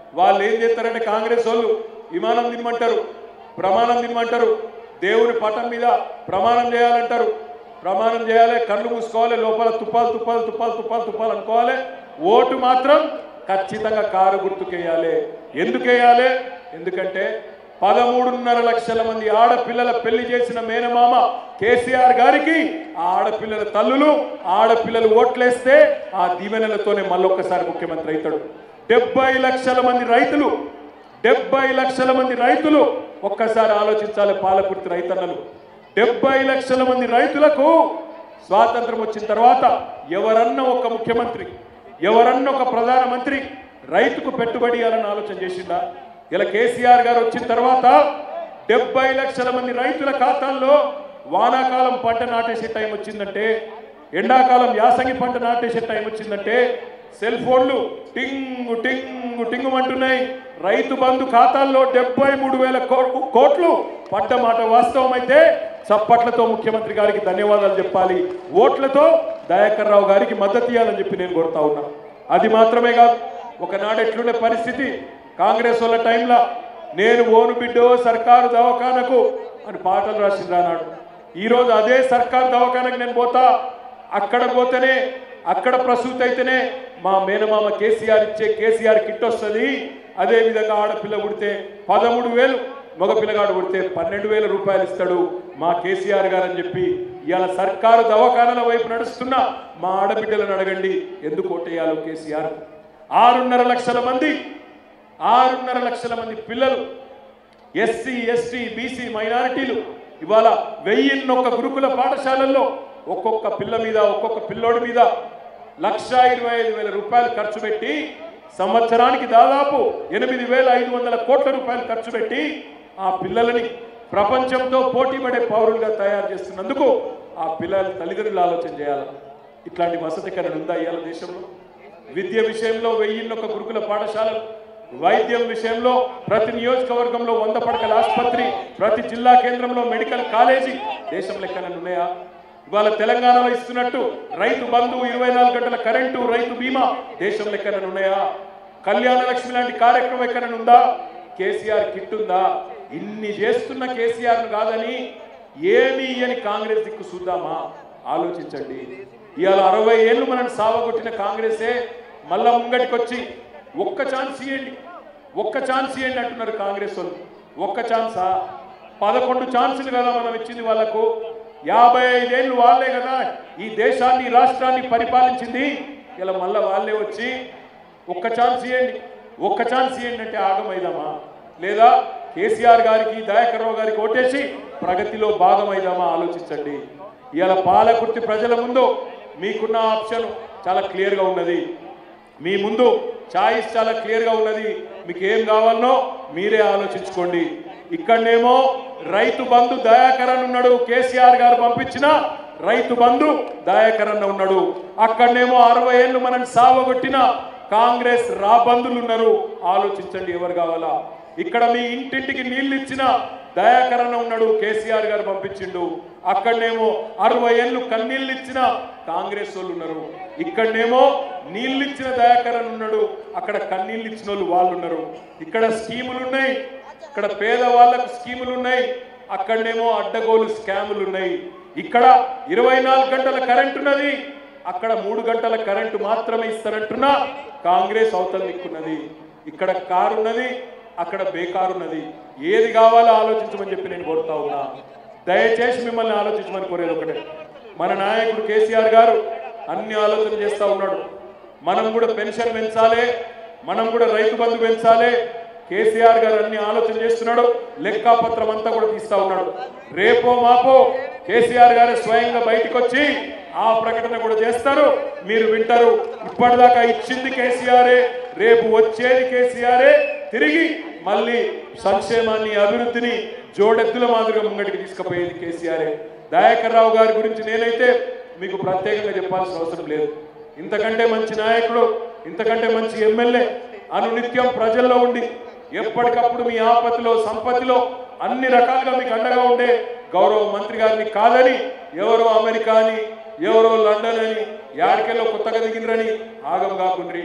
వాళ్ళు ఏం చేస్తారంటే కాంగ్రెస్ వాళ్ళు విమానం తినమంటారు ప్రమాణం తినమంటారు దేవుని పటం మీద ప్రమాణం చేయాలంటారు ప్రమాణం చేయాలి కళ్ళు మూసుకోవాలి లోపల తుప్పాలు తుప్పాలు తుప్పాలు తుప్పాలు తుప్పాలు అనుకోవాలి ఓటు మాత్రం ఖచ్చితంగా కారు గుర్తుకేయాలి ఎందుకు వేయాలి ఎందుకంటే పదమూడున్నర లక్షల మంది ఆడపిల్లల పెళ్లి చేసిన మేనమామ కేసీఆర్ గారికి ఆ ఆడపిల్లల తల్లులు ఆడపిల్లలు ఓట్లేస్తే ఆ దీవెనలతోనే మళ్ళొక్కసారి ముఖ్యమంత్రి అవుతాడు డెబ్బై లక్షల మంది రైతులు డెబ్బై లక్షల మంది రైతులు ఒక్కసారి ఆలోచించాలి పాలకుర్తి రైతన్నలు డెబ్బై లక్షల మంది రైతులకు స్వాతంత్రం వచ్చిన తర్వాత ఎవరన్నా ఒక ముఖ్యమంత్రి ఎవరన్నా ఒక ప్రధానమంత్రి రైతుకు పెట్టుబడి ఇవ్వాలని ఆలోచన చేసిందా ఇలా కేసీఆర్ గారు వచ్చిన తర్వాత డెబ్బై లక్షల మంది రైతుల ఖాతాల్లో వానాకాలం పంట నాటేసే టైం వచ్చిందంటే ఎండాకాలం యాసంగి పంట నాటేసే టైం వచ్చిందంటే సెల్ ఫోన్లు టింగు టింగు టింగు అంటున్నాయి రైతు బంధు ఖాతాల్లో డెబ్బై మూడు వేల కో- కోట్లు పడ్డ మాట వాస్తవం అయితే చప్పట్లతో ముఖ్యమంత్రి గారికి ధన్యవాదాలు చెప్పాలి ఓట్లతో దయాకర్ రావు గారికి మద్దతు ఇవ్వాలని చెప్పి నేను కోరుతా ఉన్నా అది మాత్రమే కాదు ఒకనాడు ఎట్లుండే పరిస్థితి కాంగ్రెస్ వాళ్ళ టైంలో నేను ఓను బిడ్డో సర్కారు దవాఖానకు అని పాటలు రాసింది అన్నాడు ఈరోజు అదే సర్కారు దవాఖానకు నేను పోతా అక్కడ పోతేనే అక్కడ ప్రసూతి అయితేనే మా మేనమామ కేసీఆర్ ఇచ్చే కేసీఆర్ కిట్ వస్తుంది అదే విధంగా ఆడపిల్ల పుడితే పదమూడు వేలు మగ పిల్లగాడు పుడితే పన్నెండు వేల రూపాయలు ఇస్తాడు మా కేసీఆర్ గారు అని చెప్పి ఇవాళ సర్కారు దవాఖానాల వైపు నడుస్తున్న మా ఆడబిడ్డలను అడగండి ఎందుకు ఓటేయాలో కేసీఆర్ ఆరున్నర లక్షల మంది ఆరున్నర లక్షల మంది పిల్లలు ఎస్సీ ఎస్టీ బీసీ మైనారిటీలు ఇవాళ వెయ్యిన్నొక్క గురుకుల పాఠశాలల్లో ఒక్కొక్క పిల్ల మీద ఒక్కొక్క పిల్లోడి మీద లక్ష ఇరవై ఐదు వేల రూపాయలు ఖర్చు పెట్టి సంవత్సరానికి దాదాపు ఎనిమిది వేల ఐదు వందల కోట్ల రూపాయలు ఖర్చు పెట్టి ఆ పిల్లలని ప్రపంచంతో పోటీ పడే పౌరులుగా తయారు చేస్తున్నందుకు ఆ పిల్లల తల్లిదండ్రులు ఆలోచన చేయాలి ఇట్లాంటి వసతి కరణ ఉందా ఇవాళ దేశంలో విద్య విషయంలో వెయ్యిన్నొక్క గురుకుల పాఠశాలలు వైద్యం విషయంలో ప్రతి నియోజకవర్గంలో వంద పడకల ఆసుపత్రి ప్రతి జిల్లా కేంద్రంలో మెడికల్ కాలేజీ దేశం లెక్కన ఉన్నాయా ఇవాళ తెలంగాణలో ఇస్తున్నట్టు రైతు బంధు ఇరవై నాలుగు గంటల కరెంటు రైతు బీమా దేశం లెక్కన ఉన్నాయా కళ్యాణ లక్ష్మి లాంటి కార్యక్రమం ఎక్కడ ఉందా కేసీఆర్ కిట్ ఉందా ఇన్ని చేస్తున్న కేసీఆర్ కాదని ఏమి అని కాంగ్రెస్ దిక్కు చూద్దామా ఆలోచించండి ఇవాళ అరవై ఏళ్ళు మనం సావగొట్టిన కాంగ్రెసే మళ్ళా ముంగటికొచ్చి ఒక్క ఛాన్స్ ఇవ్వండి ఒక్క ఛాన్స్ ఇవ్వండి అంటున్నారు కాంగ్రెస్ వాళ్ళు ఒక్క ఛాన్సా పదకొండు ఛాన్సులు కదా మనం ఇచ్చింది వాళ్ళకు యాభై ఐదేళ్ళు వాళ్ళే కదా ఈ దేశాన్ని ఈ రాష్ట్రాన్ని పరిపాలించింది ఇలా మళ్ళా వాళ్ళే వచ్చి ఒక్క ఛాన్స్ ఇవ్వండి ఒక్క ఛాన్స్ ఇవ్వండి అంటే ఆగమైదామా లేదా కేసీఆర్ గారికి దయాకర్ రావు గారికి ఓటేసి ప్రగతిలో భాగమైదామా ఆలోచించండి ఇవాళ పాలకుర్తి ప్రజల ముందు మీకున్న ఆప్షన్ చాలా క్లియర్గా ఉన్నది మీ ముందు చాయిస్ చాలా క్లియర్గా ఉన్నది మీకు ఏం కావాలనో మీరే ఆలోచించుకోండి ఇక్కడనేమో రైతు బంధు దయాకరన్ ఉన్నాడు కేసీఆర్ గారు పంపించిన రైతు బంధు దయాకరన్ ఉన్నాడు అక్కడనేమో అరవై ఏళ్ళు మనం సావగొట్టిన కాంగ్రెస్ రాబందులు ఉన్నారు ఆలోచించండి ఎవరు కావాలా ఇక్కడ మీ ఇంటింటికి నీళ్లు ఇచ్చిన దయాకరణ ఉన్నాడు కేసీఆర్ గారు పంపించిండు అక్కడనేమో అరవై ఏళ్ళు కన్నీళ్ళు ఇచ్చిన కాంగ్రెస్ వాళ్ళు ఉన్నారు ఇక్కడనేమో నీళ్ళు ఇచ్చిన దయాకరణ ఉన్నాడు అక్కడ కన్నీళ్ళు ఇచ్చిన వాళ్ళు వాళ్ళు ఉన్నారు ఇక్కడ స్కీములు ఉన్నాయి ఇక్కడ పేదవాళ్లకు స్కీములు ఉన్నాయి అక్కడనేమో అడ్డగోలు స్కాములు ఉన్నాయి ఇక్కడ ఇరవై నాలుగు గంటల కరెంట్ ఉన్నది అక్కడ మూడు గంటల కరెంటు మాత్రమే ఇస్తారంటున్నా కాంగ్రెస్ అవతల దిక్కున్నది ఇక్కడ కారు ఉన్నది అక్కడ బేకారు ఉన్నది ఏది కావాలో ఆలోచించమని చెప్పి నేను కోరుతా ఉన్నా దయచేసి మిమ్మల్ని ఆలోచించమని కోరేది ఒకటే మన నాయకుడు కేసీఆర్ గారు అన్ని ఆలోచన చేస్తా ఉన్నాడు మనం కూడా పెన్షన్ పెంచాలి మనం కూడా రైతు బంధు పెంచాలి కేసీఆర్ గారు అన్ని ఆలోచన చేస్తున్నాడు లెక్కాపత్రం అంతా కూడా తీస్తా ఉన్నాడు రేపో మాపో కేసీఆర్ గారు స్వయంగా బయటకు వచ్చి ఆ ప్రకటన కూడా చేస్తారు మీరు వింటారు ఇప్పటిదాకా ఇచ్చింది కేసీఆరే రేపు వచ్చేది కేసీఆరే తిరిగి మళ్ళీ సంక్షేమాన్ని అభివృద్ధిని జోడెద్దుల మాదిరిగా ముంగటికి తీసుకుపోయేది కేసీఆరే దయాకర్ రావు గారి గురించి నేనైతే మీకు ప్రత్యేకంగా చెప్పాల్సిన అవసరం లేదు ఇంతకంటే మంచి నాయకుడు ఇంతకంటే మంచి ఎమ్మెల్యే అనునిత్యం ప్రజల్లో ఉండి ఎప్పటికప్పుడు మీ ఆపత్తిలో సంపత్తిలో అన్ని రకాలుగా మీకు అండగా ఉండే గౌరవ మంత్రి గారిని కాదని ఎవరో అమెరికా అని ఎవరో లండన్ అని యాడికెళ్ళో కొత్తగా దిగినరని ఆగం కాకుండ్రి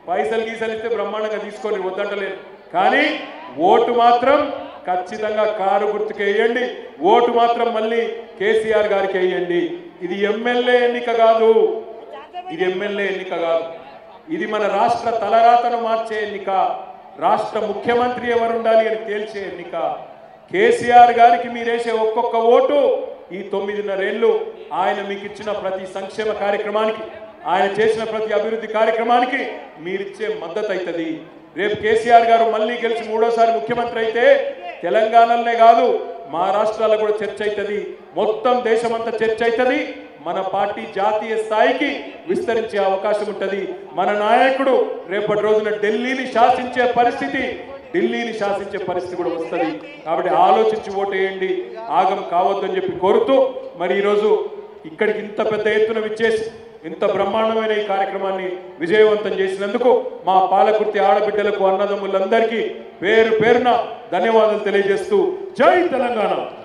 పైసలు గీసలు ఇస్తే బ్రహ్మాండంగా తీసుకొని వద్దంటలేదు కానీ ఓటు మాత్రం ఖచ్చితంగా కారు గుర్తుకు వేయండి ఓటు మాత్రం మళ్ళీ కేసీఆర్ గారికి వేయండి ఇది ఎమ్మెల్యే ఎన్నిక కాదు ఇది ఎమ్మెల్యే ఎన్నిక కాదు ఇది మన రాష్ట్ర తలరాతను మార్చే ఎన్నిక రాష్ట్ర ముఖ్యమంత్రి ఎవరు ఉండాలి అని తేల్చే ఎన్నిక కేసీఆర్ గారికి మీరేసే ఒక్కొక్క ఓటు ఈ తొమ్మిదిన్నరేళ్ళు ఆయన మీకు ఇచ్చిన ప్రతి సంక్షేమ కార్యక్రమానికి ఆయన చేసిన ప్రతి అభివృద్ధి కార్యక్రమానికి మీరిచ్చే మద్దతు అవుతుంది రేపు కేసీఆర్ గారు మళ్ళీ గెలిచి మూడోసారి ముఖ్యమంత్రి అయితే తెలంగాణలోనే కాదు మహారాష్ట్రాలో కూడా చర్చ అవుతుంది మొత్తం దేశమంతా చర్చ అవుతుంది మన పార్టీ జాతీయ స్థాయికి విస్తరించే అవకాశం ఉంటుంది మన నాయకుడు రేపటి రోజున ఢిల్లీని శాసించే పరిస్థితి ఢిల్లీని శాసించే పరిస్థితి కూడా వస్తుంది కాబట్టి ఆలోచించి ఓటేయండి ఆగం కావద్దని చెప్పి కోరుతూ మరి ఈరోజు ఇక్కడికి ఇంత పెద్ద ఎత్తున విచ్చేసి ఇంత బ్రహ్మాండమైన ఈ కార్యక్రమాన్ని విజయవంతం చేసినందుకు మా పాలకుర్తి ఆడబిడ్డలకు అన్నదమ్ములందరికీ పేరు పేరున ధన్యవాదాలు తెలియజేస్తూ జై తెలంగాణ